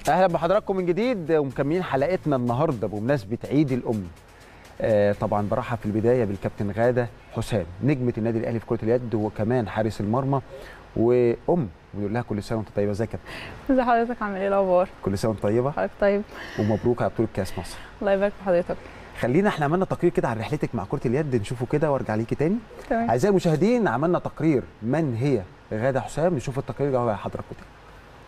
اهلا بحضراتكم من جديد ومكملين حلقتنا النهارده بمناسبه عيد الام آه طبعا برحب في البدايه بالكابتن غاده حسام نجمه النادي الاهلي في كره اليد وكمان حارس المرمى وام بنقول لها كل سنه وانت طيبه ازيك يا كابتن ازي حضرتك عامل ايه الاخبار كل سنه وانت طيبه حضرتك طيب ومبروك على بطوله كاس مصر الله يبارك في حضرتك خلينا احنا عملنا تقرير كده عن رحلتك مع كره اليد نشوفه كده وارجع ليكي تاني تمام اعزائي المشاهدين عملنا تقرير من هي غاده حسام نشوف التقرير ده على حضراتكم تاني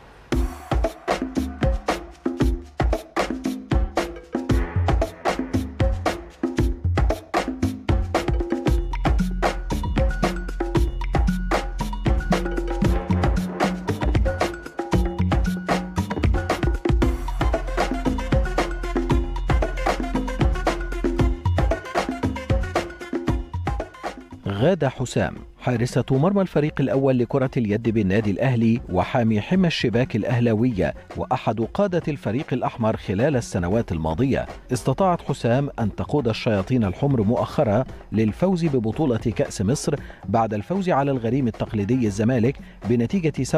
غادة حسام حارسة مرمى الفريق الأول لكرة اليد بالنادي الأهلي وحامي حمى الشباك الأهلاوية وأحد قادة الفريق الأحمر خلال السنوات الماضية استطاعت حسام أن تقود الشياطين الحمر مؤخرا للفوز ببطولة كأس مصر بعد الفوز على الغريم التقليدي الزمالك بنتيجة 27-20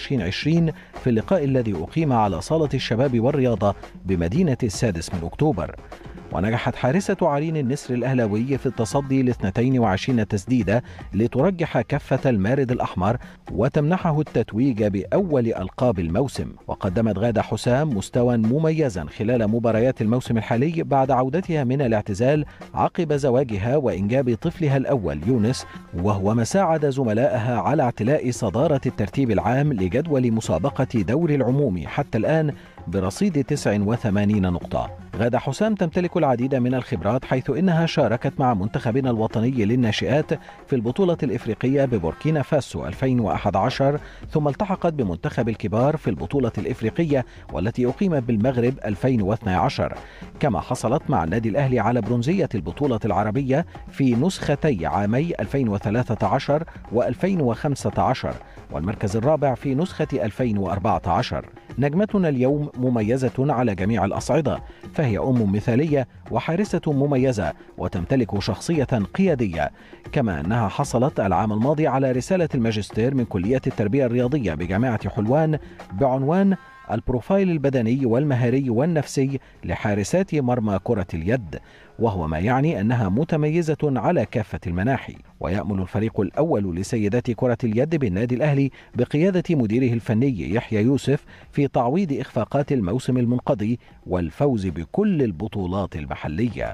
في اللقاء الذي أقيم على صالة الشباب والرياضة بمدينة السادس من أكتوبر ونجحت حارسة عرين النسر الأهلاوي في التصدي ل 22 تسديدة لترجح كفة المارد الأحمر وتمنحه التتويج بأول ألقاب الموسم وقدمت غادة حسام مستوى مميزا خلال مباريات الموسم الحالي بعد عودتها من الاعتزال عقب زواجها وإنجاب طفلها الأول يونس وهو ما ساعد زملائها على اعتلاء صدارة الترتيب العام لجدول مسابقة دور العموم حتى الآن برصيد 89 نقطة غادة حسام تمتلك العديد من الخبرات حيث إنها شاركت مع منتخبنا الوطني للناشئات في البطولة الإفريقية ببوركينا فاسو 2011 ثم التحقت بمنتخب الكبار في البطولة الإفريقية والتي أقيمت بالمغرب 2012 كما حصلت مع النادي الأهلي على برونزية البطولة العربية في نسختي عامي 2013 و2015 والمركز الرابع في نسخة 2014 نجمتنا اليوم مميزة على جميع الأصعدة فهي أم مثالية وحارسة مميزة وتمتلك شخصية قيادية كما أنها حصلت العام الماضي على رسالة الماجستير من كلية التربية الرياضية بجامعة حلوان بعنوان البروفايل البدني والمهاري والنفسي لحارسات مرمى كرة اليد وهو ما يعني أنها متميزة على كافة المناحي ويأمل الفريق الأول لسيدات كرة اليد بالنادي الأهلي بقيادة مديره الفني يحيى يوسف في تعويض إخفاقات الموسم المنقضي والفوز بكل البطولات المحلية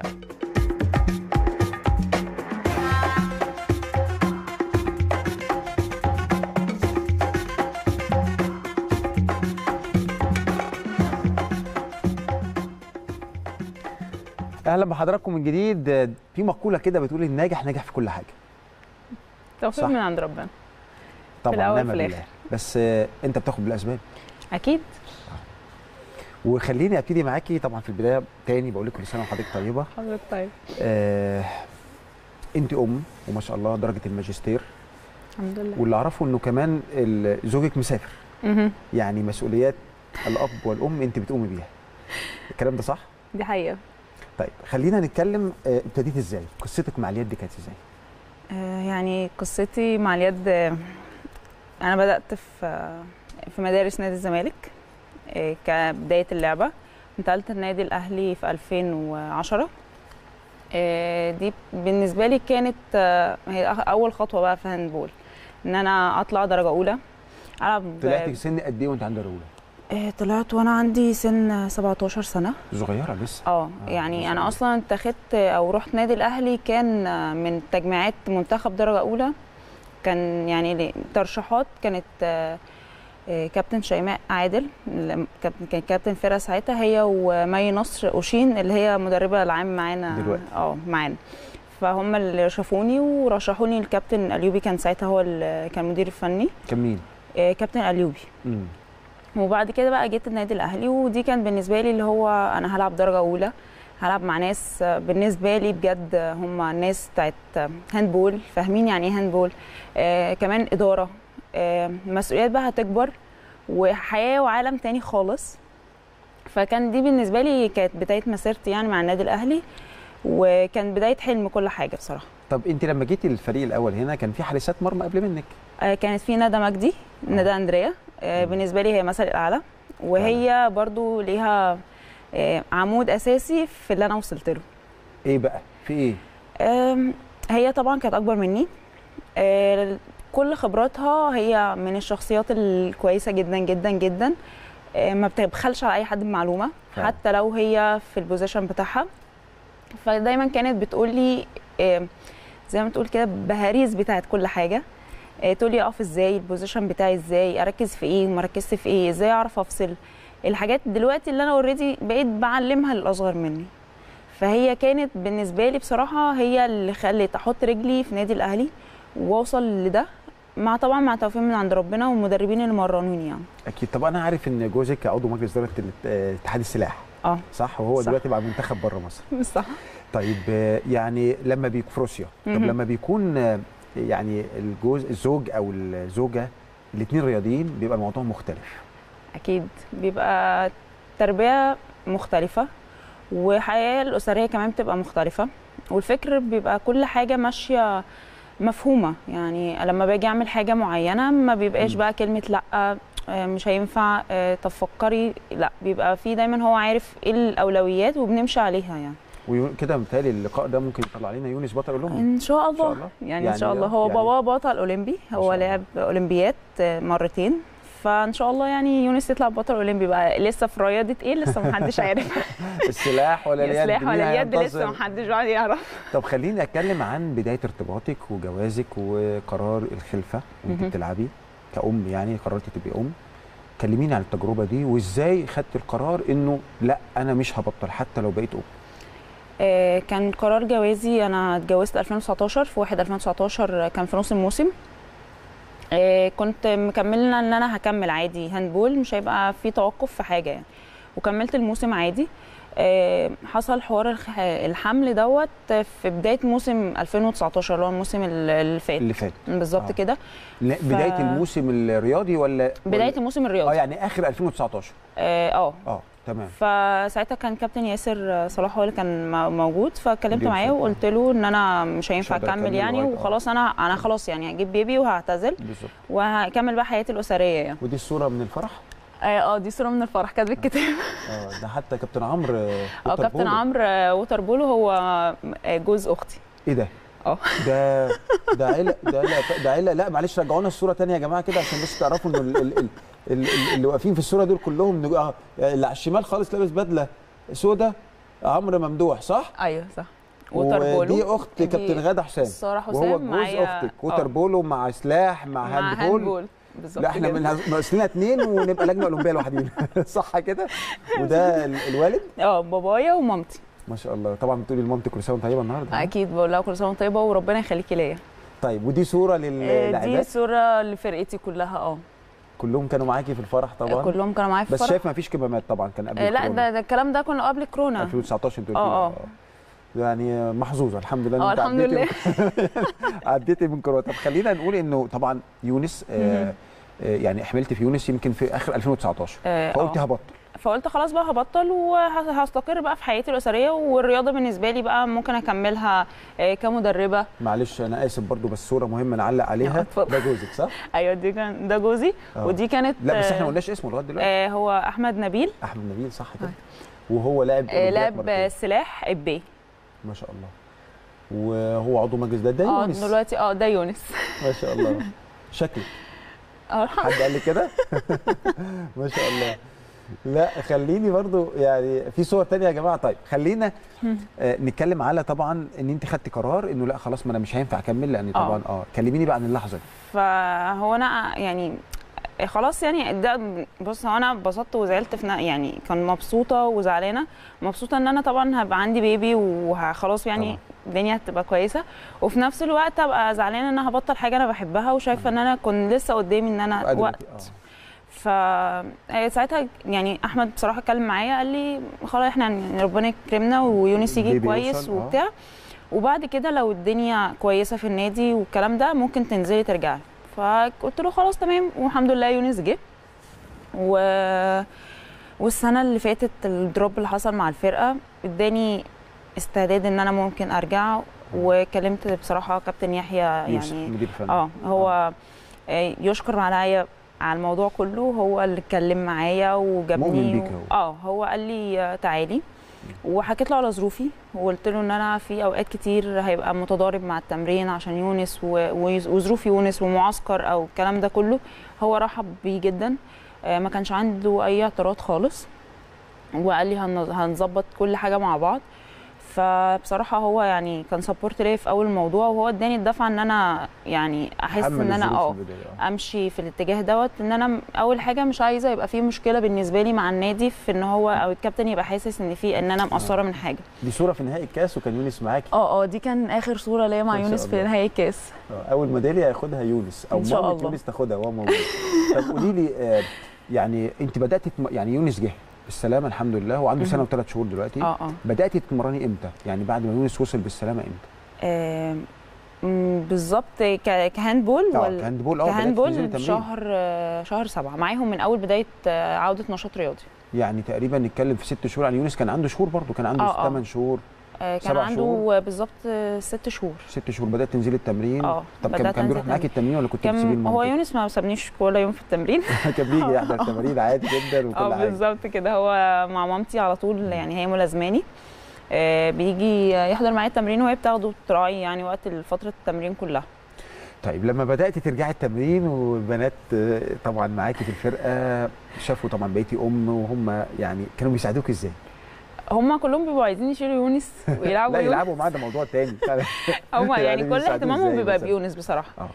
اهلا بحضراتكم من جديد في مقوله كده بتقول الناجح ناجح في كل حاجه توفيق صح. من عند ربنا طبعا الأول نعم في بالله الآخر. بس آه، انت بتاخد بالاسباب اكيد وخليني ابتدي معاكي طبعا في البدايه تاني بقول لك كل سنه وحضرتك طيبه حضرتك طيب آه انت ام وما شاء الله درجه الماجستير الحمد لله واللي اعرفه انه كمان ال- زوجك مسافر مهم. يعني مسؤوليات الاب والام انت بتقومي بيها الكلام ده صح دي حقيقة طيب خلينا نتكلم آه، ابتديت ازاي قصتك مع اليد كانت ازاي آه، يعني قصتي مع اليد آه، انا بدأت في آه، في مدارس نادي الزمالك آه، كبداية اللعبة انتقلت النادي الأهلي في 2010 آه، دي بالنسبة لي كانت آه، هي أخ- أول خطوة بقى في هاندبول إن أنا أطلع درجة أولى ألعب طلعتي سن قد ايه وانت عندك اولى آه، طلعت وأنا عندي سن 17 سنة صغيره لسه اه آه، ما يعني شاء انا الله. اصلا اتخذت او رحت نادي الاهلي كان من تجميعات منتخب درجه اولى كان يعني ل- ترشيحات كانت آه، آه، كابتن شيماء عادل اللي كابتن- كان كابتن فرقه ساعتها هي ومي نصر اوشين اللي هي مدربه العام معانا دلوقتي. اه معانا فهم اللي شافوني ورشحوني الكابتن اليوبي كان ساعتها هو اللي كان مدير الفني كان مين آه، كابتن اليوبي مم. وبعد كده بقى جيت النادي الاهلي ودي كان بالنسبه لي اللي هو انا هلعب درجه اولى هلعب مع ناس بالنسبه لي بجد هم ناس بتاعت هاندبول فاهمين يعني ايه هاندبول آه كمان اداره آه مسؤوليات بقى هتكبر وحياه وعالم تاني خالص فكان دي بالنسبه لي كانت بدايه مسيرتي يعني مع النادي الاهلي وكان بدايه حلم كل حاجه بصراحه طب انت لما جيتي الفريق الاول هنا كان في حارسات مرمى قبل منك آه، كانت في ندى مجدي ندى اندريا آه، مم. بالنسبه لي هي مثل الاعلى وهي برضو ليها آه، عمود اساسي في اللي انا وصلت له ايه بقى في ايه آم، هي طبعا كانت اكبر مني آه، كل خبراتها هي من الشخصيات الكويسه جدا جدا جدا آه، ما بتبخلش على اي حد بمعلومه فعلا. حتى لو هي في البوزيشن بتاعها فدايما كانت بتقول لي آه، زي ما تقول كده بهاريز بتاعت كل حاجه آه، تقول لي اقف ازاي البوزيشن بتاعي ازاي اركز في ايه وما ركزت في ايه ازاي اعرف افصل الحاجات دلوقتي اللي انا اوريدي بقيت بعلمها للاصغر مني فهي كانت بالنسبه لي بصراحه هي اللي خلت احط رجلي في نادي الاهلي واوصل لده مع طبعا مع توفيق من عند ربنا والمدربين اللي مرنوني يعني اكيد طب انا عارف ان جوزك عضو مجلس اداره الات- آه، اتحاد السلاح اه صح وهو صح. دلوقتي مع منتخب بره مصر صح طيب آه، يعني لما بيكون في روسيا طب مهم. لما بيكون آه، يعني الجوز الزوج او الزوجه الاثنين رياضيين بيبقى الموضوع مختلف اكيد بيبقى تربيه مختلفه وحياه الاسريه كمان بتبقى مختلفه والفكر بيبقى كل حاجه ماشيه مفهومه يعني لما باجي اعمل حاجه معينه ما بيبقاش مم. بقى كلمه لا آه، مش هينفع آه، طب فكري لا بيبقى في دايما هو عارف ايه الاولويات وبنمشي عليها يعني وكده بالتالي اللقاء ده ممكن يطلع علينا يونس بطل اولمبي ان شاء الله, الله. يعني, يعني ان شاء الله آه، هو يعني- بابا بطل اولمبي شاء هو الله. لعب اولمبيات آه، مرتين فان شاء الله يعني يونس يطلع بطل اولمبي بقى لسه في رياضه ايه لسه محدش عارف السلاح ولا اليد سلاح مين ولا اليد هينتصر؟ لسه محدش بقى يعرف طب خليني اتكلم عن بدايه ارتباطك وجوازك وقرار الخلفه وانت مهم. بتلعبي كأم يعني قررتي تبقي ام كلميني عن التجربه دي وازاي خدت القرار انه لا انا مش هبطل حتى لو بقيت ام آه، كان قرار جوازي انا اتجوزت 2019 في 1 2019 كان في نص الموسم آه، كنت مكملنا ان انا هكمل عادي هاندبول مش هيبقى في توقف في حاجه يعني وكملت الموسم عادي آه، حصل حوار الخ- الحمل دوت في بدايه موسم 2019 اللي هو الموسم اللي فات اللي فات بالظبط آه. كده لا بدايه الموسم الرياضي ولا بدايه ولا- الموسم اه الرياضي يعني اخر 2019 اه آه. اه تمام فساعتها كان كابتن ياسر صلاح هو اللي كان مو- موجود فكلمت مدير معاه الفرقة. وقلت له ان انا مش هينفع هقدر اكمل أكمل يعني لغاية- آه. وخلاص انا انا خلاص يعني هجيب بيبي وهعتزل بالظبط وهكمل بقى حياتي الاسريه يعني ودي الصوره من الفرح اه اه دي صوره من الفرح كانت بالكتاب اه ده حتى كابتن عمرو اه ووتر كابتن بولو. عمرو آه، ووتر بولو هو آه، جوز اختي ايه ده؟ اه. ده ده عيله ده عيله ده عيله لا معلش رجعونا الصوره تانية يا جماعه كده عشان بس تعرفوا انه ال- ال- ال- ال- اللي واقفين في الصوره دول كلهم نج- اه اللي على الشمال خالص لابس بدله سودا عمرو ممدوح صح؟ ايوه صح ووتر بولو ودي اخت دي كابتن غاده حسام ساره حسام وهو جوز معايا- اختك ووتر اه، بولو مع سلاح مع, مع هاند بول هاندبول بالظبط لا احنا كده. من ناقص لنا اثنين ونبقى لجنه اولمبيه لوحدينا صح كده؟ وده ال- الوالد اه بابايا ومامتي ما شاء الله طبعا بتقولي لمامتك كل سنه وانت طيبه النهارده اكيد بقول لها كل سنه وانت طيبه وربنا يخليكي ليا طيب ودي صوره آه، دي للاعبات صوره لفرقتي كلها اه كلهم كانوا معاكي في الفرح طبعا كلهم كانوا معايا في بس الفرح شايف ما فيش كمامات طبعا كان قبل آه، لا الكورونا. ده, ده الكلام ده كنا قبل كورونا 2019 انت قلت اه، لي. اه. يعني محظوظه الحمد لله إن اه انت الحمد عديتي لله عديتي من كورونا طب خلينا نقول انه طبعا يونس آه مهم. آه يعني حملت في يونس يمكن في اخر 2019 آه، فقلت اه. هبطل فقلت خلاص بقى هبطل وهستقر بقى في حياتي الاسريه والرياضه بالنسبه لي بقى ممكن اكملها آه، كمدربه معلش انا اسف برضو بس صوره مهمه نعلق عليها اتفضل. ده جوزك صح؟ ايوه دي كان ده جوزي آه. ودي كانت لا بس احنا ما آه، قلناش اسمه لغايه دلوقتي آه، هو احمد نبيل احمد نبيل صح كده وهو لاعب آه، أولمبياد لاعب مرتين. سلاح ابي ما شاء الله وهو عضو مجلس ده ده اه يونس دلوقتي اه ده يونس ما شاء الله شكلك اه الحمد حد قال لي كده ما شاء الله لا خليني برضو يعني في صور تانية يا جماعه طيب خلينا آه نتكلم على طبعا ان انت خدتي قرار انه لا خلاص ما انا مش هينفع اكمل لان آه. طبعا اه كلميني بقى عن اللحظه دي فهو انا يعني خلاص يعني ده بص هو انا اتبسطت وزعلت في ن- يعني كان مبسوطه وزعلانه مبسوطه ان انا طبعا هبقى عندي بيبي وخلاص يعني طبعا. الدنيا هتبقى كويسه وفي نفس الوقت ابقى زعلانه ان انا هبطل حاجه انا بحبها وشايفه ان انا كنت لسه قدامي ان انا قادرة وقت آه. ف آه، ساعتها يعني احمد بصراحه اتكلم معايا قال لي خلاص احنا يعني ربنا يكرمنا ويونس يجي البيبي كويس يوصل، آه. وبتاع وبعد كده لو الدنيا كويسه في النادي والكلام ده ممكن تنزلي ترجعي فقلت له خلاص تمام والحمد لله يونس جه و والسنه اللي فاتت الدروب اللي حصل مع الفرقه اداني استعداد ان انا ممكن ارجع وكلمت بصراحه كابتن يحيى يوسف يعني مدير فني اه هو آه، يشكر عليا على الموضوع كله هو اللي اتكلم معايا وجابني مؤمن بيك و- هو. اه هو قال لي آه، تعالي وحكيت له على ظروفي وقلت له ان انا في اوقات كتير هيبقى متضارب مع التمرين عشان يونس و- و- وظروف يونس ومعسكر او الكلام ده كله هو رحب بيه جدا آه، ما كانش عنده اي اعتراض خالص وقال لي هن- هنظبط كل حاجه مع بعض فبصراحه هو يعني كان سبورت ليا في اول الموضوع وهو اداني الدفعه ان انا يعني احس حمل ان انا الظروف اه في البداية، آه. امشي في الاتجاه دوت ان انا م- اول حاجه مش عايزه يبقى في مشكله بالنسبه لي مع النادي في ان هو او الكابتن يبقى حاسس ان في ان انا مقصره من حاجه دي صوره في نهائي الكاس وكان يونس معاكي اه اه دي كان اخر صوره ليا مع ما شاء يونس في الله. نهائي الكاس آه، اول ميداليه هياخدها يونس او إن شاء مامة الله. يونس تاخدها وهو موجود طب قولي لي آه، يعني انت بدات تتم... يعني يونس جه بالسلامه الحمد لله هو عنده سنه مهم. وثلاث شهور دلوقتي اه اه بدات تتمرني امتى يعني بعد ما يونس وصل بالسلامه امتى آم، م، بالظبط ك- كهاندبول اه ولا هاندبول اه بدأت تنزلي كهاندبول تمرين. شهر آه، شهر سبعة معاهم من اول بدايه آه، عوده نشاط رياضي يعني تقريبا نتكلم في ست شهور يعني يونس كان عنده شهور برضه كان عنده آه، آه. 8 شهور آه، كان سبع عنده شهور؟ بالظبط آه، ست شهور ست شهور بدات تنزلي التمرين اه طب كان بدأت كان بيروح أنزل معاكي التمرين ولا كنت بتسيبيه كان هو لمامتك؟ يونس ما سابنيش ولا يوم في التمرين كان بيجي يحضر التمارين عادي جدا وكل اه حاجه بالظبط كده هو مع مامتي على طول يعني هي ملازماني آه، بيجي يحضر معايا التمرين وهي بتاخده تراعي يعني وقت فتره التمرين كلها طيب لما بدات ترجعي التمرين والبنات آه، طبعا معاكي في الفرقه شافوا طبعا بقيتي ام وهم يعني كانوا بيساعدوك ازاي؟ هم كلهم بيبقوا عايزين يشيلوا يونس ويلعبوا لا يونس يلعبوا معاه ده موضوع تاني هم يعني, يعني كل بيساعدوه اهتمامهم إزاي بيبقى مثلاً؟ بيونس بصراحه اه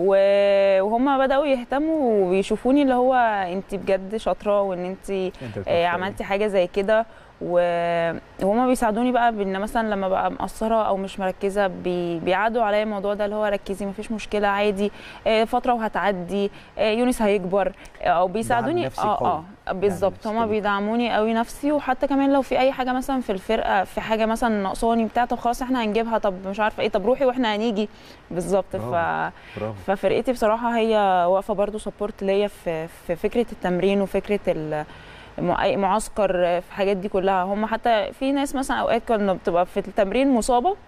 و- وهم بداوا يهتموا وبيشوفوني اللي هو انت بجد شاطره وان انت انت آه، بتختاري. عملتي حاجه زي كده و- وهما بيساعدوني بقى بان مثلا لما بقى مقصره او مش مركزه بي... بيعادوا عليا الموضوع ده اللي هو ركزي مفيش مشكله عادي آه، فتره وهتعدي آه، يونس هيكبر آه، او بيساعدوني نفسي اه قوي. اه بالظبط نفسي هما قوي. بيدعموني قوي نفسي وحتى كمان لو في اي حاجه مثلا في الفرقه في حاجه مثلا ناقصاني بتاع طب خلاص احنا هنجيبها طب مش عارفه ايه طب روحي واحنا هنيجي بالظبط ف... برافو. برافو ففرقتي بصراحه هي واقفه برضو سبورت ليا في في فكره التمرين وفكره ال- مع- أي معسكر في الحاجات دي كلها هم حتى في ناس مثلا اوقات كنا بتبقى في التمرين مصابه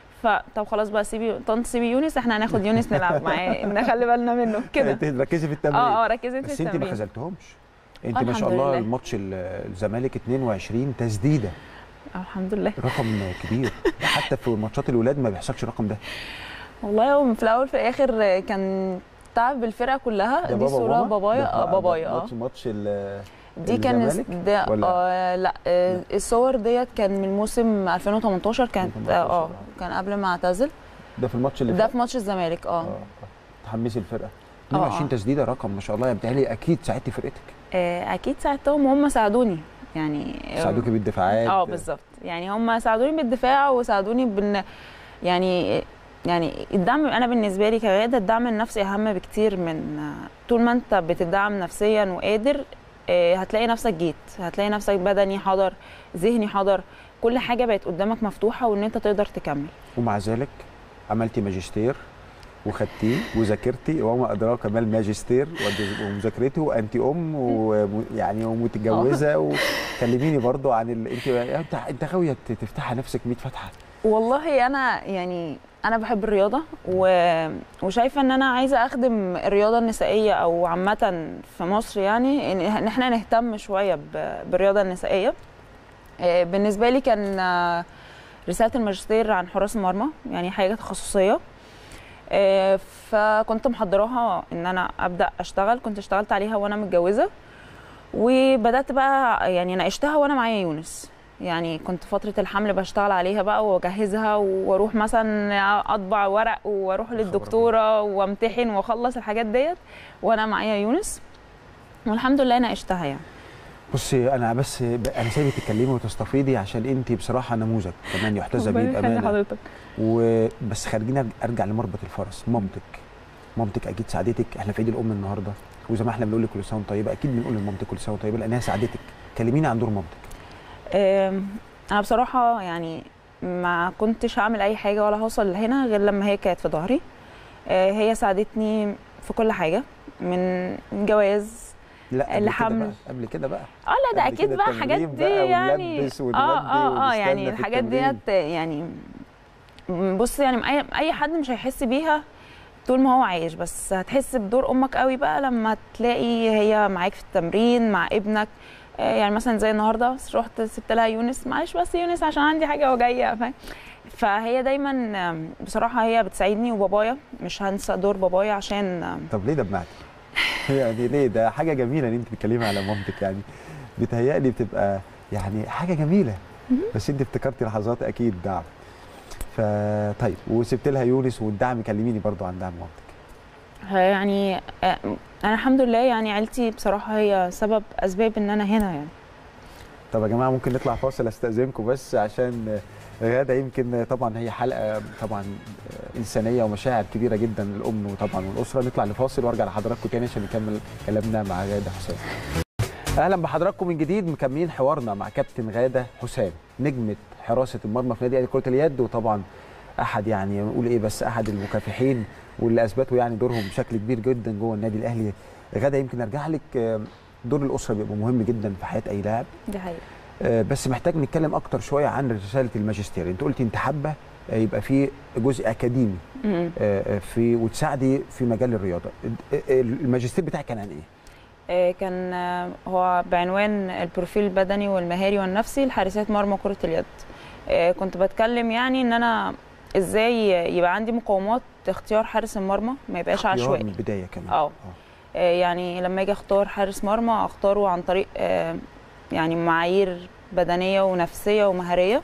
فطب خلاص بقى سيبي طنط سيبي يونس احنا هناخد يونس نلعب معاه نخلي بالنا منه كده انت ركزي في التمرين اه اه ركزي في بس انت ما التمرين خذلتهمش انت آه، ما شاء الحمد الله لله. الماتش ال- الزمالك 22 تسديده آه، الحمد لله رقم كبير حتى في ماتشات الولاد ما بيحصلش الرقم ده والله هو في الاول في الاخر كان تعب بالفرقه كلها ده دي صوره وماما؟ بابايا ده اه بقى- بابايا ده اه ماتش ماتش ال- دي كان الزمالك ده ولا؟ آه لا آه الصور ديت كان من موسم 2018 كانت 2018 اه آه. كان قبل ما اعتزل ده في الماتش اللي ده فات في ماتش الزمالك اه اه تحمسي الفرقه آه، 22 آه. تسديده رقم ما شاء الله يعني بتهيألي اكيد ساعدتي فرقتك آه، اكيد ساعدتهم وهم ساعدوني يعني ساعدوكي بالدفاعات اه بالظبط يعني هم ساعدوني بالدفاع وساعدوني بان يعني يعني الدعم انا بالنسبه لي كغاده الدعم النفسي اهم بكتير من آه، طول ما انت بتدعم نفسيا وقادر آه، هتلاقي نفسك جيت هتلاقي نفسك بدني حضر ذهني حضر كل حاجه بقت قدامك مفتوحه وان انت تقدر تكمل ومع ذلك عملتي ماجستير وخدتيه وذاكرتي وما ادراك ما الماجستير ود- ومذاكرته وانت ام ويعني ومتجوزه وكلميني برضو عن ال... انت انت انت غاويه تفتحي نفسك 100 فتحه والله انا يعني انا بحب الرياضه و... وشايفه ان انا عايزه اخدم الرياضه النسائيه او عامه في مصر يعني ان إن احنا نهتم شويه ب... بالرياضه النسائيه آه، بالنسبه لي كان آه، رساله الماجستير عن حراس المرمى يعني حاجه تخصصيه آه، فكنت محضراها ان انا ابدا اشتغل كنت اشتغلت عليها وانا متجوزه وبدات بقى يعني ناقشتها وانا معايا يونس يعني كنت فتره الحمل بشتغل عليها بقى واجهزها واروح مثلا اطبع ورق واروح للدكتوره وامتحن واخلص الحاجات ديت وانا معايا يونس والحمد لله ناقشتها يعني بصي انا بس ب- انا سايبك تتكلمي وتستفيضي عشان انت بصراحه نموذج كمان يحتذى بيه ربنا يخلي بامانه حضرتك وبس خارجين أرج- ارجع لمربط الفرس مامتك مامتك اكيد ساعدتك احنا في عيد الام النهارده وزي ما احنا بنقول لك كل سنه وانت طيبه اكيد بنقول لمامتك كل سنه وانت طيبه لانها ساعدتك كلميني عن دور مامتك آم، انا بصراحه يعني ما كنتش هعمل اي حاجه ولا هوصل لهنا غير لما هي كانت في ظهري آه، هي ساعدتني في كل حاجه من جواز لا قبل كده الحمل. بقى قبل كده بقى اه لا ده قبل اكيد كده بقى التمرين حاجات دي بقى يعني ونلبس اه ونودي اه اه ونستنى يعني في الحاجات التمرين. ديت يعني بص يعني اي اي حد مش هيحس بيها طول ما هو عايش بس هتحس بدور امك قوي بقى لما تلاقي هي معاك في التمرين مع ابنك آه، يعني مثلا زي النهارده رحت سبت لها يونس معلش بس يونس عشان عندي حاجه وجايه فاهم فهي دايما آم، بصراحه هي بتساعدني وبابايا مش هنسى دور بابايا عشان آم، طب ليه دمعتي؟ يعني ليه ده حاجه جميله ان انت بتتكلمي على مامتك يعني بتهيألي بتبقى يعني حاجه جميله بس انت افتكرتي لحظات اكيد دعم فطيب وسبت لها يونس والدعم كلميني برضو عن دعم مامتك يعني آه، انا الحمد لله يعني عيلتي بصراحه هي سبب اسباب ان انا هنا يعني طب يا جماعه ممكن نطلع فاصل استاذنكم بس عشان غاده يمكن طبعا هي حلقه طبعا انسانيه ومشاعر كبيره جدا للام وطبعا والاسره نطلع لفاصل وارجع لحضراتكم تاني عشان نكمل كلامنا مع غاده حسام اهلا بحضراتكم من جديد مكملين حوارنا مع كابتن غاده حسام نجمه حراسه المرمى في نادي اهلي كره اليد وطبعا احد يعني نقول ايه بس احد المكافحين واللي اثبتوا يعني دورهم بشكل كبير جدا جوه النادي الاهلي غاده يمكن ارجع لك آه، دور الاسره بيبقى مهم جدا في حياه اي لاعب دي حقيقه آه، بس محتاج نتكلم اكتر شويه عن رساله الماجستير انت قلتي انت حابه آه، يبقى في جزء اكاديمي م-م. آه، آه، في وتساعدي في مجال الرياضه آه، آه، الماجستير بتاعك كان عن ايه آه، كان آه، هو بعنوان البروفيل البدني والمهاري والنفسي لحارسات مرمى كرة اليد آه، كنت بتكلم يعني ان انا ازاي يبقى عندي مقومات اختيار حارس المرمى ما يبقاش اختيار عشوائي من البدايه كمان اه آه، يعني لما اجي اختار حارس مرمى اختاره عن طريق آه، يعني معايير بدنيه ونفسيه ومهاريه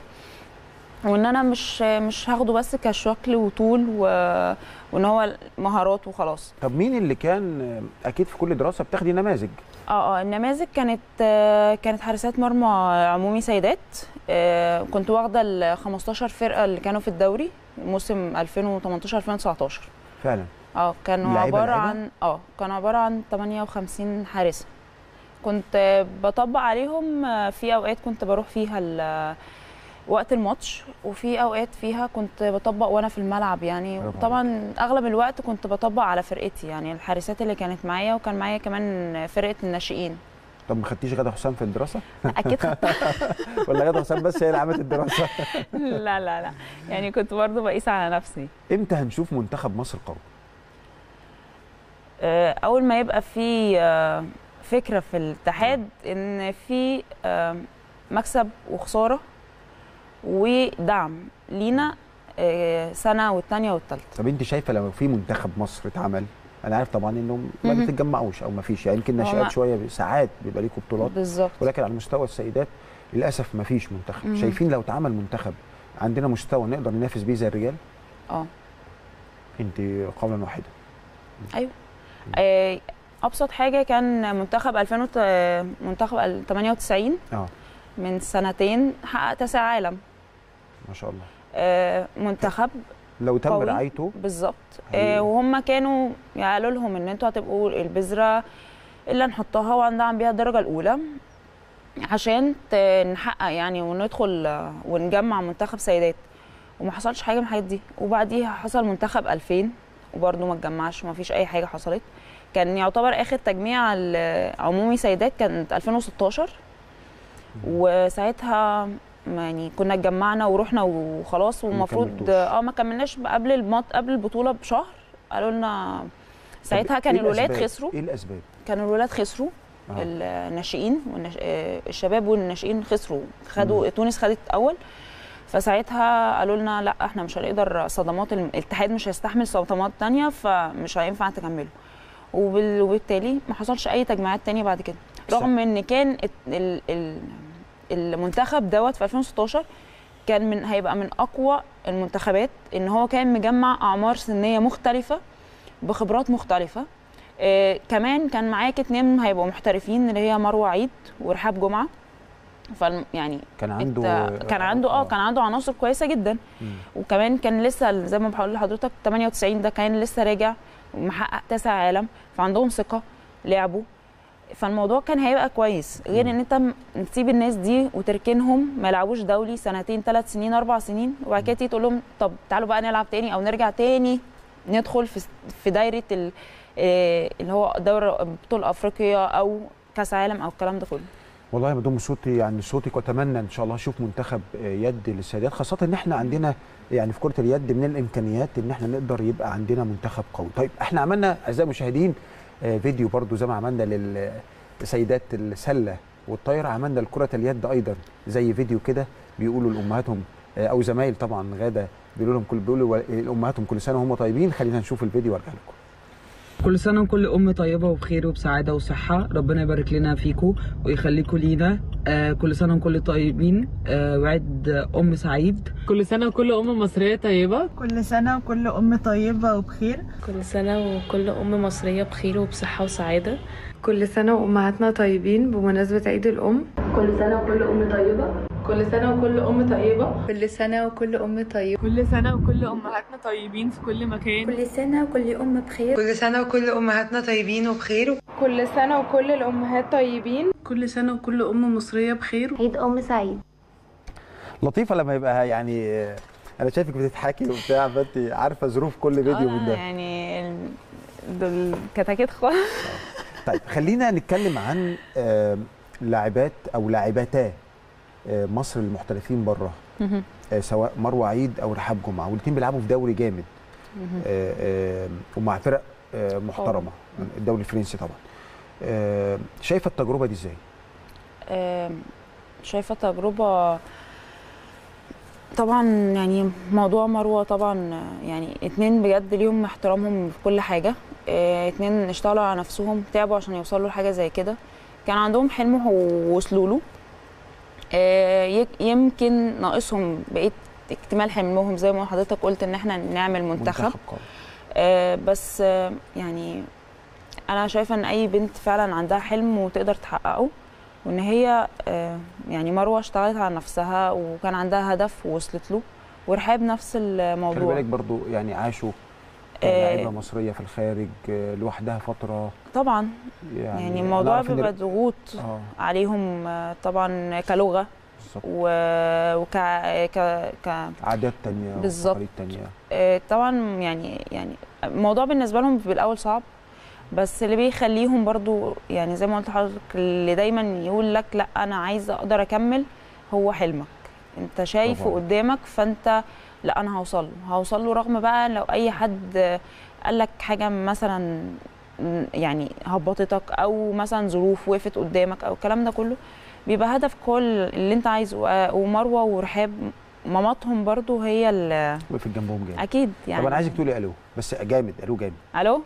وان انا مش مش هاخده بس كشكل وطول و... وان هو مهارات وخلاص طب مين اللي كان آه، اكيد في كل دراسه بتاخدي نماذج اه اه النماذج كانت آه، كانت حارسات مرمى عمومي سيدات آه، كنت واخده ال 15 فرقه اللي كانوا في الدوري موسم 2018 2019 فعلا اه كانوا لعيبة عباره لعيبة؟ عن اه كانوا عباره عن 58 حارسه كنت آه، بطبق عليهم آه، في اوقات كنت بروح فيها ال- وقت الماتش وفي اوقات فيها كنت بطبق وانا في الملعب يعني برافو طبعا اغلب الوقت كنت بطبق على فرقتي يعني الحارسات اللي كانت معايا وكان معايا كمان فرقه الناشئين طب ما خدتيش غاده حسام في الدراسه اكيد خدتها ولا غاده حسام بس هي اللي عملت الدراسه لا لا لا يعني كنت برضو بقيس على نفسي امتى هنشوف منتخب مصر قوي آه، اول ما يبقى في آه، فكره في الاتحاد ان في آه، مكسب وخساره ودعم لينا آه، سنه والثانيه والثالثه طب انت شايفه لو في منتخب مصر اتعمل انا عارف طبعا انهم ما مهم. بتتجمعوش او ما فيش يعني يمكن هو نشات ما- شويه ساعات بيبقى ليكوا بطولات بالظبط ولكن على مستوى السيدات للاسف ما فيش منتخب مهم. شايفين لو اتعمل منتخب عندنا مستوى نقدر ننافس بيه زي الرجال اه انت قولا واحدا آه، ابسط حاجه كان منتخب 2000 وت- آه، منتخب ال 98 اه من سنتين حقق تاسع عالم ما شاء الله آه، منتخب لو تم قوي. رعايته بالظبط حقيقي. آه وهم كانوا قالوا لهم ان انتوا هتبقوا البذره اللي نحطها وندعم بيها الدرجه الاولى عشان ت- نحقق يعني وندخل آه، ونجمع منتخب سيدات وما حصلش حاجه من الحاجات دي وبعديها حصل منتخب 2000 وبرده ما اتجمعش وما فيش اي حاجه حصلت كان يعتبر اخر تجميع ال- عمومي سيدات كانت 2016 وساعتها يعني كنا اتجمعنا ورحنا وخلاص والمفروض كملتوش. اه ما كملناش قبل المط... قبل البطوله بشهر قالوا لنا ساعتها طب كان إيه الولاد الأسباب؟ خسروا ايه الاسباب كانوا الولاد خسروا آه. الناشئين والنش... آه، الشباب والناشئين خسروا خدوا تونس خدت اول فساعتها قالوا لنا لا احنا مش هنقدر صدمات الم- الاتحاد مش هيستحمل صدمات تانية فمش هينفع تكملوا وبال... وبالتالي ما حصلش اي تجمعات تانية بعد كده رغم ان كان الت- ال... ال... المنتخب دوت في 2016 كان من هيبقى من اقوى المنتخبات ان هو كان مجمع اعمار سنيه مختلفه بخبرات مختلفه آه كمان كان معاك اتنين هيبقوا محترفين اللي هي مروه عيد ورحاب جمعه فالم يعني كان انت عنده كان عنده اه كان عنده عناصر كويسه جدا مم. وكمان كان لسه زي ما بقول لحضرتك 98 ده كان لسه راجع ومحقق تاسع عالم فعندهم ثقه لعبوا فالموضوع كان هيبقى كويس غير مم. ان انت م- تسيب الناس دي وتركنهم ما يلعبوش دولي سنتين ثلاث سنين اربع سنين وبعد كده تيجي تقول لهم طب تعالوا بقى نلعب تاني او نرجع تاني ندخل في في دايره ال- آه، اللي هو دوري بطوله افريقيا او كاس عالم او الكلام ده كله والله بضم صوتي يعني صوتك واتمنى ان شاء الله اشوف منتخب يد للسيدات خاصه ان احنا عندنا يعني في كره اليد من الامكانيات ان احنا نقدر يبقى عندنا منتخب قوي طيب احنا عملنا اعزائي المشاهدين آه، فيديو برضو زي ما عملنا لسيدات السله والطايره عملنا لكره اليد ايضا زي فيديو كده بيقولوا لامهاتهم آه، او زمايل طبعا غاده بيقولوا لهم كل بيقولوا لامهاتهم كل سنه وهم طيبين خلينا نشوف الفيديو وارجع لكم كل سنة وكل أم طيبة وبخير وبسعادة وصحة ربنا يبارك لنا فيكم ويخليكم لينا آه كل سنة وكل طيبين آه وعد أم سعيد كل سنة وكل أم مصرية طيبة كل سنة وكل أم طيبة وبخير كل سنة وكل أم مصرية بخير وبصحة وسعادة كل سنة وأمهاتنا طيبين بمناسبة عيد الأم كل سنة وكل أم طيبة كل سنة وكل أم طيبة كل سنة وكل أم طيبة كل سنة وكل أمهاتنا طيبين في كل مكان كل سنة وكل أم بخير كل سنة وكل أمهاتنا طيبين وبخير كل سنة وكل الأمهات طيبين كل سنة وكل أم مصرية بخير عيد أم سعيد لطيفه لما يبقى يعني انا شايفك بتضحكي وبتاع فانت عارفه ظروف كل فيديو من ده يعني ال- دول كتاكيت خالص طيب خلينا نتكلم عن آه، لاعبات او لاعبتا آه، مصر المحترفين بره آه، سواء مروه عيد او رحاب جمعه والاثنين بيلعبوا في دوري جامد آه، آه، ومع فرق آه، محترمه الدوري الفرنسي طبعا آه، شايفه التجربه دي ازاي؟ آم، شايفه تجربه طبعا يعني موضوع مروه طبعا آه، يعني اتنين بجد ليهم احترامهم في كل حاجه آه، اتنين اشتغلوا على نفسهم تعبوا عشان يوصلوا لحاجه زي كده كان عندهم حلم ووصلوا له آه، يك- يمكن ناقصهم بقيه اكتمال حلمهم زي ما حضرتك قلت ان احنا نعمل منتخب قوي آه، بس آه، يعني انا شايفه ان اي بنت فعلا عندها حلم وتقدر تحققه وان هي آه، يعني مروه اشتغلت على نفسها وكان عندها هدف ووصلت له ورحاب نفس خلي الموضوع بالك برضو يعني عاشوا آه، لاعيبه مصريه في الخارج آه، لوحدها فتره طبعا يعني, يعني الموضوع نعرف إن بيبقى ال- ضغوط اه عليهم آه، طبعا كلغه بالظبط و... وك ك... ك... عادات تانية بالظبط. وتقاليد تانية آه، طبعا يعني يعني الموضوع بالنسبه لهم في الاول صعب بس اللي بيخليهم برضو يعني زي ما قلت لحضرتك اللي دايما يقول لك لا انا عايزه اقدر اكمل هو حلمك انت شايفه طبعاً. قدامك فانت لا انا هوصل له هوصل له رغم بقى لو اي حد قال لك حاجه مثلا يعني هبطتك او مثلا ظروف وقفت قدامك او الكلام ده كله بيبقى هدف كل اللي انت عايزه ومروه ورحاب ماماتهم برضو هي اللي وقفت جنبهم جامد اكيد يعني طب انا عايزك تقولي الو بس جامد الو جامد الو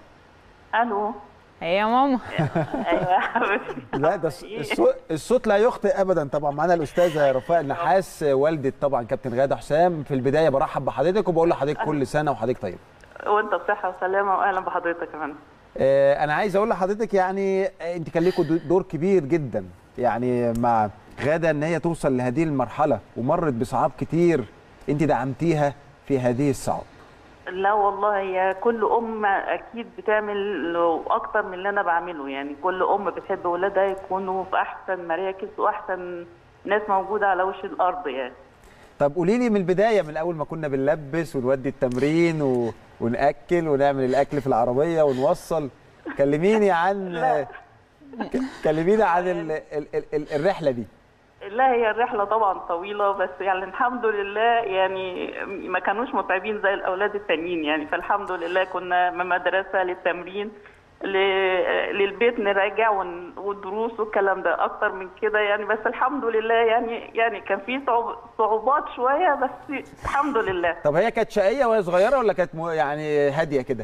الو هي يا ماما ايوه يا حبيبتي لا ده الص- الصوت, الصوت لا يخطئ ابدا طبعا معانا الاستاذه رفاء النحاس والده طبعا كابتن غاده حسام في البدايه برحب بحضرتك وبقول لحضرتك كل سنه وحضرتك طيب وانت بصحه وسلامه واهلا بحضرتك كمان آه، انا عايز اقول لحضرتك يعني آه، انت كان ليكوا دو- دور كبير جدا يعني مع غاده ان هي توصل لهذه المرحله ومرت بصعاب كتير انت دعمتيها في هذه الصعاب لا والله هي كل ام اكيد بتعمل اكتر من اللي انا بعمله يعني كل ام بتحب ولادها يكونوا في احسن مراكز واحسن ناس موجوده على وش الارض يعني طب قولي لي من البدايه من اول ما كنا بنلبس ونودي التمرين و... وناكل ونعمل الاكل في العربيه ونوصل كلميني عن لا. ك- كلميني عن ال... ال... ال... ال... الرحله دي لا هي الرحلة طبعا طويلة بس يعني الحمد لله يعني ما كانوش متعبين زي الأولاد التانيين يعني فالحمد لله كنا من مدرسة للتمرين ل- للبيت نراجع ون- والدروس والكلام ده أكتر من كده يعني بس الحمد لله يعني يعني كان في صعوب- صعوبات شوية بس الحمد لله طب هي كانت شقيه وهي صغيره ولا كانت م... يعني هاديه كده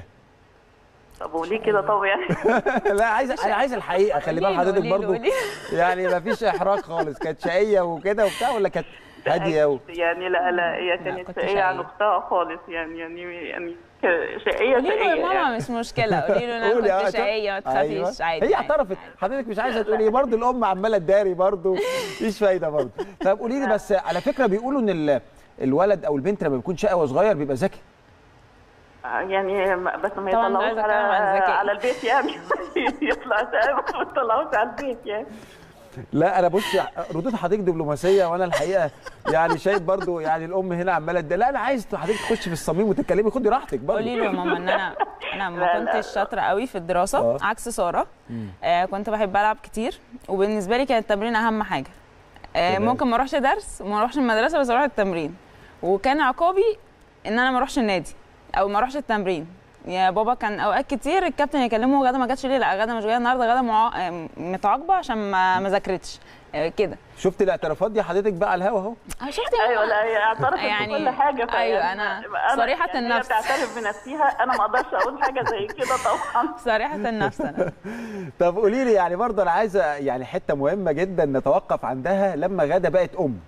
طب وليه كده طب يعني لا عايز انا عايز الحقيقه خلي بال قوليله، حضرتك قوليله، برضو قوليله. يعني ما فيش احراج خالص كانت شقيه وكده وبتاع ولا كانت هاديه و... يعني لا لا هي كانت كنت شقية عن شقية. اختها خالص يعني يعني يعني ك- شقية قولي له شقية يا يعني. ماما مش مشكله قولي له ان قولي، انا آه، كنت شقيه ما تخافيش أيوة. عادي هي عادي. اعترفت حضرتك مش عايزه تقولي برضه الام عماله تداري برضه مفيش فايده برضه طب قولي لي بس على فكره بيقولوا ان ال- الولد او البنت لما بيكون شقي وهو صغير بيبقى ذكي يعني ما- بس ما طبعاً يطلعوش عايزة على أتكلم عن الذكاء. على البيت يعني يطلع شقي ما يطلعوش على البيت يعني لا انا بص ردود حضرتك دبلوماسيه وانا الحقيقه يعني شايف برضه يعني الام هنا عماله تداري لا انا عايز حضرتك تخش في الصميم وتتكلمي خدي راحتك برضه قولي له يا ماما ان انا انا ما لا، لا، كنتش شاطره قوي في الدراسه آه. عكس ساره آه كنت بحب العب كتير وبالنسبه لي كان التمرين اهم حاجه آه تمام. ممكن ما اروحش درس وما اروحش المدرسه بس اروح التمرين وكان عقابي ان انا ما اروحش النادي او ما اروحش التمرين يا بابا كان اوقات كتير الكابتن يكلمه غدا ما جاتش ليه لا غدا مش جايه النهارده غدا معا... آه، متعاقبه عشان ما ما ذاكرتش آه كده شفت الاعترافات دي حضرتك بقى على الهوا اهو آه، شفت ايوه لا هي اعترفت يعني- بكل حاجه فيعني أيوة، أنا صريحة يعني النفس. هي بتعترف بنفسها انا ما اقدرش اقول حاجه زي كده طبعا صريحه النفس انا طب قولي لي يعني برضه انا عايزه يعني حته مهمه جدا نتوقف عندها لما غاده بقت ام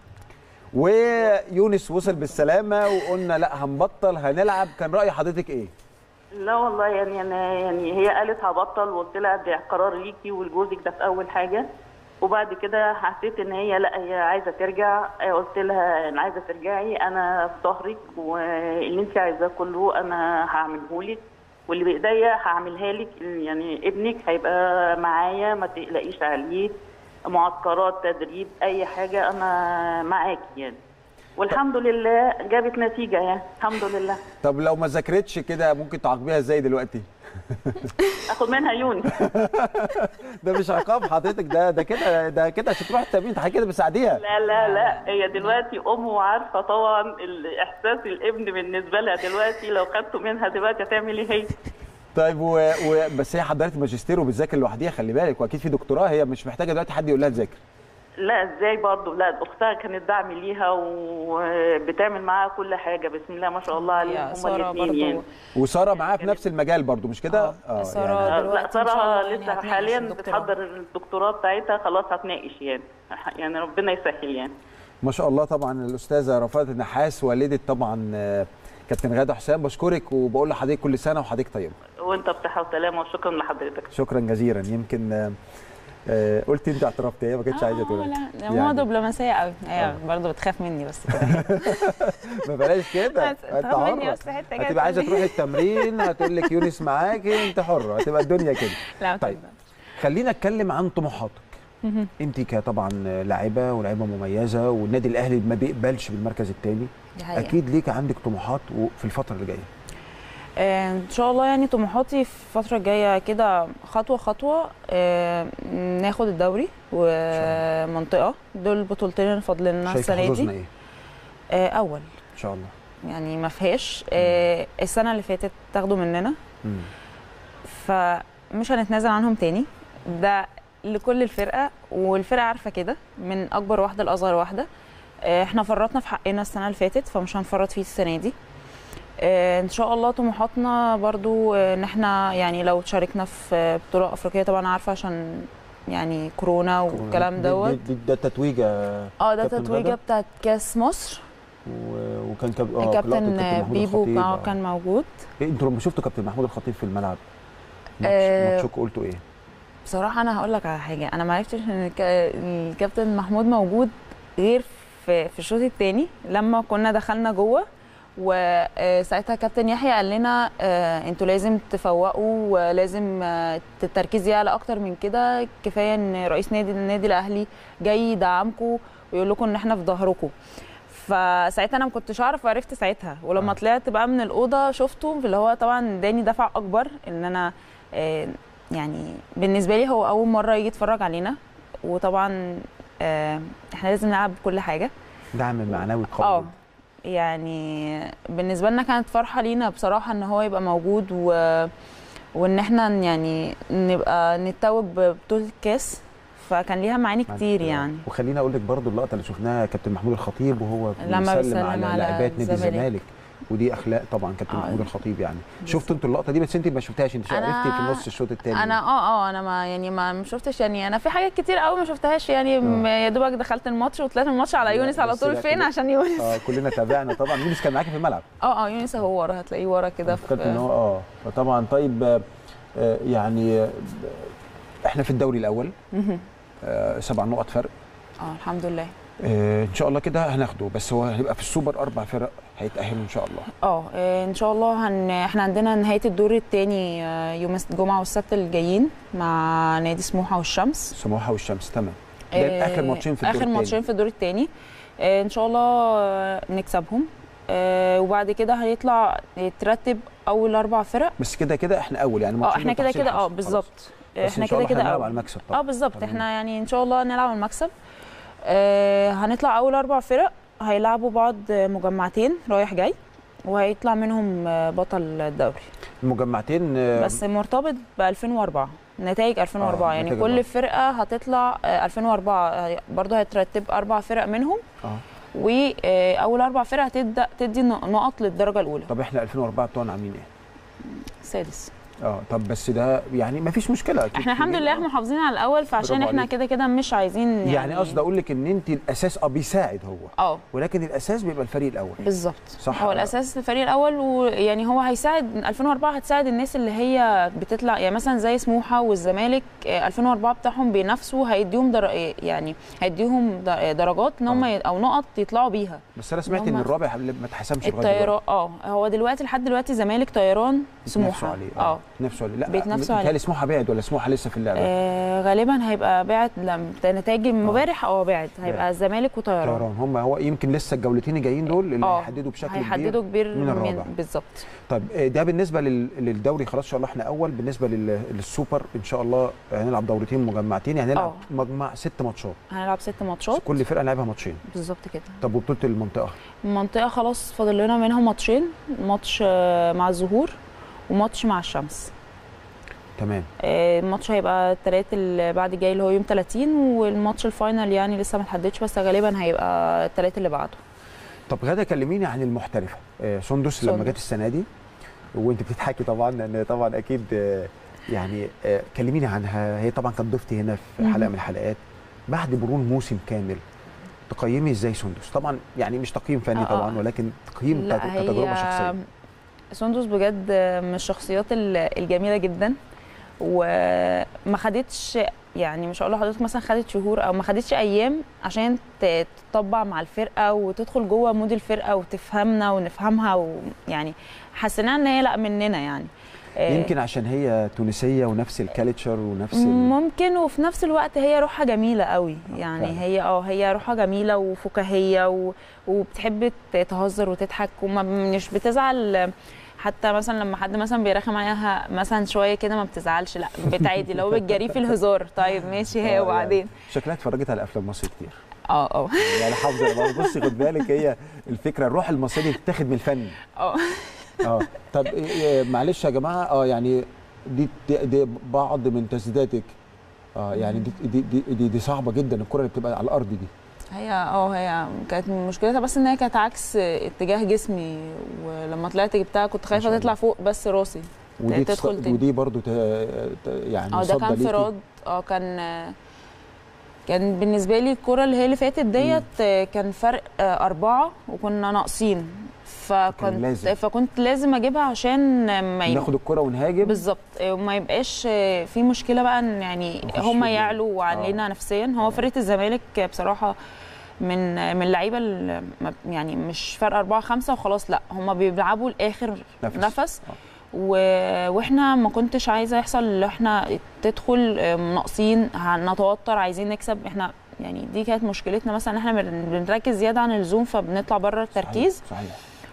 ويونس وصل بالسلامه وقلنا لا هنبطل هنلعب كان راي حضرتك ايه لا والله يعني انا يعني هي قالت هبطل وقلت لها ده قرار ليكي ولجوزك ده في اول حاجه وبعد كده حسيت ان هي لا هي عايزه ترجع قلت لها انا عايزه ترجعي انا في ظهرك واللي انت عايزاه كله انا هعمله لك واللي بايديا هعملها لك يعني ابنك هيبقى معايا ما تقلقيش عليه معسكرات تدريب اي حاجه انا معاكي يعني والحمد لله جابت نتيجه يعني الحمد لله طب لو ما ذاكرتش كده ممكن تعاقبيها ازاي دلوقتي اخد منها يونس ده مش عقاب حضرتك ده ده كده ده كده عشان تروح التمرين انت كده بتساعديها لا لا لا هي دلوقتي ام وعارفه طبعا الاحساس الابن بالنسبه لها دلوقتي لو خدته منها دلوقتي هتعمل ايه هي طيب و... و... بس هي حضرتك ماجستير وبتذاكر لوحديها خلي بالك واكيد في دكتوراه هي مش محتاجه دلوقتي حد يقول لها تذاكر لا ازاي برضه لا اختها كانت دعم ليها وبتعمل معاها كل حاجه بسم الله ما شاء الله عليهم هما سارة الاثنين برضو يعني وساره معاها في نفس المجال برضو مش كده اه ساره آه، لا دلوقتي إن شاء ساره الله يعني لسه هتناقش حاليا الدكتوراه. بتحضر الدكتوراه بتاعتها خلاص هتناقش يعني يعني ربنا يسهل يعني ما شاء الله طبعا الاستاذه رفاعه النحاس والده طبعا آه، كابتن غاده حسام بشكرك وبقول لحضرتك كل سنه وحضرتك طيبه وانت بصحه وسلامه وشكرا لحضرتك شكرا جزيلا يمكن آه، آه، قلت انت اعترفت هي ما كانتش عايزه اه تقول لا لا ماما دبلوماسيه قوي هي برضه بتخاف مني بس كده ما بلاش كده بس انت تاخد مني حره بس حتة جت هتبقى عايزه مني. تروحي التمرين هتقول لك يونس معاكي انت حره هتبقى الدنيا كده لا طيب خلينا اتكلم عن طموحاتك مهم. انت كطبعا لاعبه ولاعبه مميزه والنادي الاهلي ما بيقبلش بالمركز الثاني دي حقيقة. اكيد ليك عندك طموحات في الفتره اللي جايه آه، ان شاء الله يعني طموحاتي في الفتره الجايه كده خطوه خطوه آه، ناخد الدوري ومنطقه دول البطولتين اللي فاضلين لنا شايفه السنه حظوظنا دي ايه آه، اول ان شاء الله يعني ما فيهاش آه، السنه اللي فاتت تاخدوا مننا مم. فمش هنتنازل عنهم تاني ده لكل الفرقه والفرقه عارفه كده من اكبر واحده لاصغر واحده آه، احنا فرطنا في حقنا السنه اللي فاتت فمش هنفرط فيه السنه دي آه، ان شاء الله طموحاتنا برضو آه، ان احنا يعني لو تشاركنا في بطوله افريقيه طبعا عارفه عشان يعني كورونا والكلام دي- دوت دي- دي- ده تتويجه اه ده كابتن تتويجه غادة؟ بتاعت كاس مصر و- وكان كاب... آه، لقطة كابتن محمود بيبو الخطيب. كان- آه. كان موجود إيه انتوا لما شفتوا كابتن محمود الخطيب في الملعب ماتش آه، ماتشكم قلتوا ايه؟ بصراحه انا هقول لك على حاجه انا ما عرفتش ان الك- الكابتن محمود موجود غير في في الشوط الثاني لما كنا دخلنا جوه وساعتها كابتن يحيى قال لنا آه، انتوا لازم تفوقوا ولازم آه، التركيز يعلى اكتر من كده كفايه ان رئيس نادي النادي الاهلي جاي يدعمكم ويقول لكم ان احنا في ظهركم فساعتها انا ما كنتش اعرف وعرفت ساعتها ولما طلعت بقى من الاوضه شفته اللي هو طبعا اداني دفع اكبر ان انا آه، يعني بالنسبه لي هو اول مره يجي يتفرج علينا وطبعا آه، احنا لازم نلعب بكل حاجه دعم معنوي قوي اه يعني بالنسبه لنا كانت فرحه لينا بصراحه ان هو يبقى موجود و... وان احنا يعني نبقى نتوج ببطوله الكاس فكان ليها معاني كتير يعني وخليني اقول لك برضو اللقطه اللي شفناها كابتن محمود الخطيب وهو لما بيسلم بيسلم على على لاعبات نادي الزمالك. الزمالك ودي اخلاق طبعا كابتن آه. محمود الخطيب يعني شفتوا انتوا اللقطه دي بس انت ما شفتهاش انت أنا- عرفتي في نص الشوط الثاني انا اه اه انا ما يعني ما ما شفتش يعني انا في حاجات كتير قوي ما شفتهاش يعني م- يا دوبك دخلت الماتش وطلعت من الماتش على لا، يونس على بس طول لا، فين كل- عشان يونس اه كلنا تابعنا طبعا يونس كان معاكي في الملعب اه اه يونس هو ورا هتلاقيه ورا كده افتكرت ان هو في اه فطبعا طيب آه، آه، يعني آه، احنا في الدوري الاول مهم. آه، سبع نقط فرق اه الحمد لله آه، ان شاء الله كده هناخده بس هو هيبقى في السوبر اربع فرق هيتاهلوا ان شاء الله اه آه، ان شاء الله هن... احنا عندنا نهايه الدور الثاني يوم الجمعه والسبت الجايين مع نادي سموحه والشمس سموحه والشمس تمام ده آه، اخر ماتشين في الدور اخر التاني. ماتشين في الدور الثاني ان شاء الله آه، نكسبهم آه وبعد كده هيطلع يترتب اول اربع فرق بس كده كده احنا اول يعني اه ماتشين احنا كده وتحصيل كده اه حاصل. خلاص. بالظبط بس احنا إن شاء كده الله كده هنلعب أول. على المكسب اه طبعا بالظبط تمام. احنا يعني ان شاء الله هنلعب على المكسب آه هنطلع اول اربع فرق هيلعبوا بعض مجمعتين رايح جاي وهيطلع منهم آه، بطل الدوري المجمعتين آه، بس مرتبط ب 2004 نتائج 2004 آه، يعني نتائج كل أربعة. فرقه هتطلع آه، 2004 آه، برضه هيترتب اربع فرق منهم اه واول اربع فرق هتبدا تدي نقط للدرجه الاولى طب احنا 2004 بتوعنا عاملين ايه؟ سادس اه طب بس ده يعني ما فيش مشكله أكيد احنا الحمد تيجي- لله آه. احنا محافظين على الاول فعشان برافو احنا عليك. كده كده مش عايزين يعني, يعني قصدي اقول لك ان انت الاساس اه بيساعد هو اه ولكن الاساس بيبقى الفريق الاول بالظبط صح. هو الاساس الفريق الاول ويعني هو هيساعد 2004 هتساعد الناس اللي هي بتطلع يعني مثلا زي سموحه والزمالك آه، 2004 بتاعهم بينافسوا هيديهم در... يعني هيديهم در- درجات ان هم ي- او نقط يطلعوا بيها بس انا سمعت إن ان هم- الرابع ما اتحسمش لغايه الطيران دلوقتي اه هو دلوقتي لحد دلوقتي زمالك طيران بيتنافسوا سموحه عليه اه بيتنافسوا عليه لا بيتنافسوا عليه. بيتهيألي سموحه بعد ولا سموحه لسه في اللعبه آه غالبا هيبقى باعت لم- نتائج امبارح اه باعت هيبقى باعت. الزمالك وطيران طيران هم هو يمكن لسه الجولتين الجايين دول اللي آه، هيحددوا بشكل هيحددوا كبير من الرابع بالظبط طيب آه، ده بالنسبه لل- للدوري خلاص ان شاء الله احنا اول بالنسبه لل- للسوبر ان شاء الله هنلعب دورتين مجمعتين يعني هنلعب آه. مجمع ست ماتشات هنلعب ست ماتشات كل فرقه لعبها ماتشين بالظبط كده طب وبطوله المنطقه المنطقة خلاص فاضل لنا منها ماتشين ماتش آه، مع الزهور وماتش مع الشمس تمام آه، الماتش هيبقى التلات اللي بعد جاي اللي هو يوم 30 والماتش الفاينل يعني لسه ما اتحددش بس غالبا هيبقى التلات اللي بعده طب غاده كلميني عن المحترفه آه، سندس لما سندس. جت السنه دي وانت بتضحكي طبعا لان طبعا اكيد آه، يعني آه، كلميني عنها هي طبعا كانت ضيفتي هنا في مهم. حلقه من الحلقات بعد مرور موسم كامل تقيمي ازاي سندس طبعا يعني مش تقييم فني آه، آه. طبعا ولكن تقييم لا كت- كتجربه هي شخصيه سندس بجد من الشخصيات ال- الجميلة جدا وما خدتش يعني مش هقول لحضرتك مثلا خدت شهور او ما خدتش ايام عشان ت- تطبع مع الفرقه وتدخل جوه مود الفرقه وتفهمنا ونفهمها ويعني حسيناها ان هي لا مننا يعني آه، يمكن عشان هي تونسيه ونفس الكالتشر ونفس ال... ممكن وفي نفس الوقت هي روحها جميله قوي يعني فعلا. هي اه هي روحها جميله وفكاهيه و... وبتحب ت- تهزر وتضحك وما مش بتزعل حتى مثلا لما حد مثلا بيرخم عليها مثلا شويه كده ما بتزعلش لا بتعادي لو بتجريه في الهزار طيب ماشي آه، هي يعني وبعدين شكلها اتفرجت على افلام مصر كتير اه اه يعني حافظه بصي خد بالك هي الفكره الروح المصريه دي بتاخد من الفن اه اه طب إيه- إيه، معلش يا جماعه اه يعني دي, دي, دي بعض من تسديداتك اه يعني دي دي, دي, دي, دي صعبه جدا الكره اللي بتبقى على الارض دي هي اه هي كانت مشكلتها بس ان هي كانت عكس اتجاه جسمي ولما طلعت جبتها كنت خايفه شاء تطلع فوق بس راسي ودي تدخل تص- تاني. ودي برضو ت... ت... يعني اه ده صدى كان ليكي. انفراد اه كان كان بالنسبه لي الكره اللي هي اللي فاتت ديت آه، كان فرق آه، اربعه وكنا ناقصين فكنت لازم. فكنت لازم اجيبها عشان ما ي- ناخد الكره ونهاجم بالظبط آه، وما يبقاش آه، في مشكله بقى ان يعني نخش هم في- يعلوا علينا نفسيا هو فرقه الزمالك بصراحه من من اللعيبه اللي ما- يعني مش فرق أربعة خمسة وخلاص لا هم بيلعبوا لاخر نفس. نفس, نفس و... واحنا ما كنتش عايزه يحصل ان احنا تدخل آه، ناقصين هنتوتر عايزين نكسب احنا يعني دي كانت مشكلتنا مثلا ان احنا بن- بنركز زياده عن اللزوم فبنطلع بره التركيز صحيح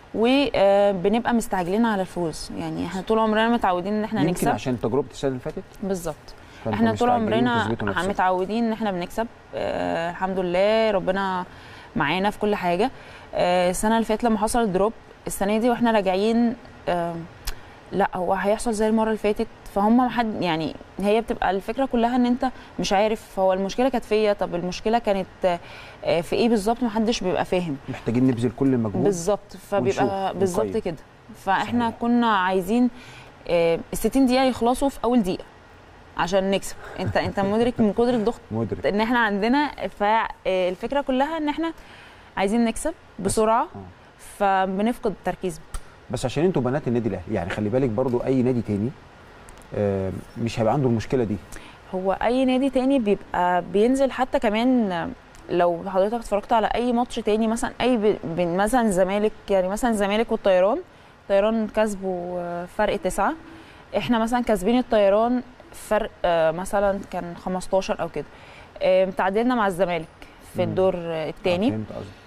وبنبقى مستعجلين على الفوز يعني احنا طول عمرنا متعودين ان احنا يمكن نكسب عشان تجربه السنه اللي فاتت بالظبط فأنتوا احنا طول مستعجلين عمرنا تثبتوا نفسكم. متعودين ان احنا بنكسب آه الحمد لله ربنا معانا في كل حاجه آه السنه اللي فاتت لما حصل الدروب السنه دي واحنا راجعين آه لا هو هيحصل زي المره اللي فاتت فهم محد يعني هي بتبقى الفكره كلها ان انت مش عارف هو المشكله كانت فيا طب المشكله كانت آه، في ايه بالظبط محدش بيبقى فاهم محتاجين نبذل كل المجهود بالظبط فبيبقى ونشوف، بالظبط نقيم. كده فاحنا كنا عايزين ال 60 دقيقه يخلصوا في اول دقيقه عشان نكسب انت انت مدرك من قدره الضغط مدرك ان احنا عندنا فالفكره كلها ان احنا عايزين نكسب بسرعه فبنفقد التركيز بس عشان انتوا بنات النادي الاهلي يعني خلي بالك برضو اي نادي تاني آه، مش هيبقى عنده المشكله دي هو اي نادي تاني بيبقى بينزل حتى كمان لو حضرتك اتفرجت على اي ماتش تاني مثلا اي ب- بين مثلا الزمالك يعني مثلا الزمالك والطيران الطيران كسبوا آه، فرق تسعة احنا مثلا كاسبين الطيران فرق آه، مثلا كان 15 او كده آه، تعادلنا مع الزمالك في مم. الدور آه، التاني فهمت قصدي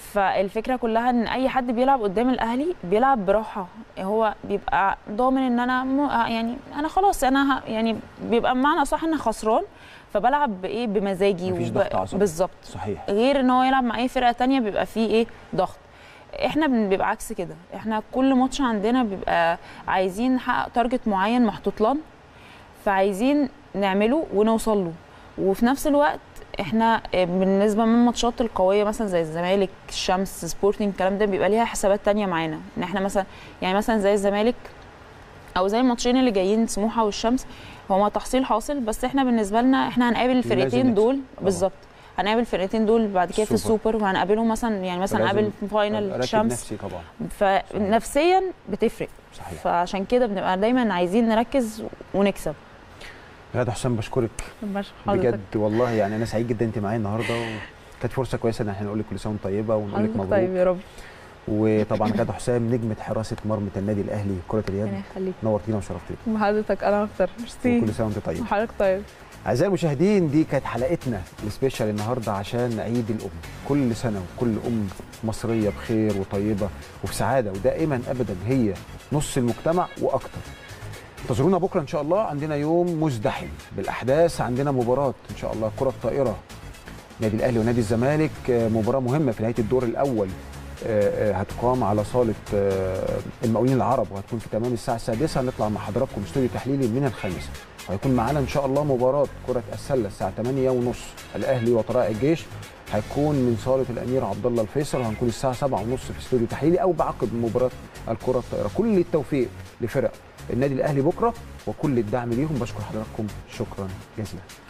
فالفكره كلها ان اي حد بيلعب قدام الاهلي بيلعب براحه هو بيبقى ضامن ان انا م... يعني انا خلاص انا ه... يعني بيبقى بمعنى صح ان خسران فبلعب بايه بمزاجي مفيش وب- ضغط عصبي. بالظبط صحيح غير ان هو يلعب مع اي فرقه تانية بيبقى فيه ايه ضغط احنا بن- بيبقى عكس كده احنا كل ماتش عندنا بيبقى عايزين نحقق تارجت معين محطوط لنا فعايزين نعمله ونوصل له وفي نفس الوقت احنا آه، بالنسبه من الماتشات القويه مثلا زي الزمالك الشمس سبورتنج الكلام ده بيبقى ليها حسابات تانية معانا ان احنا مثلا يعني مثلا زي الزمالك او زي الماتشين اللي جايين سموحه والشمس هما تحصيل حاصل بس احنا بالنسبه لنا احنا هنقابل الفرقتين نكسب. دول طبعا. بالظبط هنقابل الفرقتين دول بعد كده في السوبر. السوبر وهنقابلهم مثلا يعني مثلا فلازم نقابل في فاينل أركب الشمس نفسي طبعا فنفسيا بتفرق صحيح فعشان كده بنبقى دايما عايزين نركز ونكسب غاده حسام بشكرك بجد والله يعني انا سعيد جدا انت معايا النهارده وكانت فرصه كويسه ان احنا نقول لك كل سنه وانت طيبه ونقول لك حضرتك مبروك طيب يا رب وطبعا غاده حسام نجمه حراسه مرمى النادي الاهلي كره اليد ربنا يخليك نورتينا وشرفتينا حضرتك انا اكتر ميرسي وكل سنه وانت طيب حضرتك طيب اعزائي المشاهدين دي كانت حلقتنا السبيشال النهارده عشان عيد الام كل سنه وكل ام مصريه بخير وطيبه وفي سعاده ودائما ابدا هي نص المجتمع واكتر انتظرونا بكره ان شاء الله عندنا يوم مزدحم بالاحداث عندنا مباراه ان شاء الله كره الطائره نادي الاهلي ونادي الزمالك آه، مباراه مهمه في نهايه الدور الاول آه، آه، هتقام على صاله آه، المقاولين العرب وهتكون في تمام الساعه السادسه هنطلع مع حضراتكم استوديو تحليلي من الخامسه وهيكون معانا ان شاء الله مباراه كره السله الساعه 8 ونص الاهلي وطلائع الجيش هيكون من صاله الامير عبد الله الفيصل وهنكون الساعه 7 ونص في استوديو تحليلي او بعقب مباراه الكره الطائره كل التوفيق لفرق النادي الاهلي بكره وكل الدعم ليهم بشكر حضراتكم شكرا جزيلا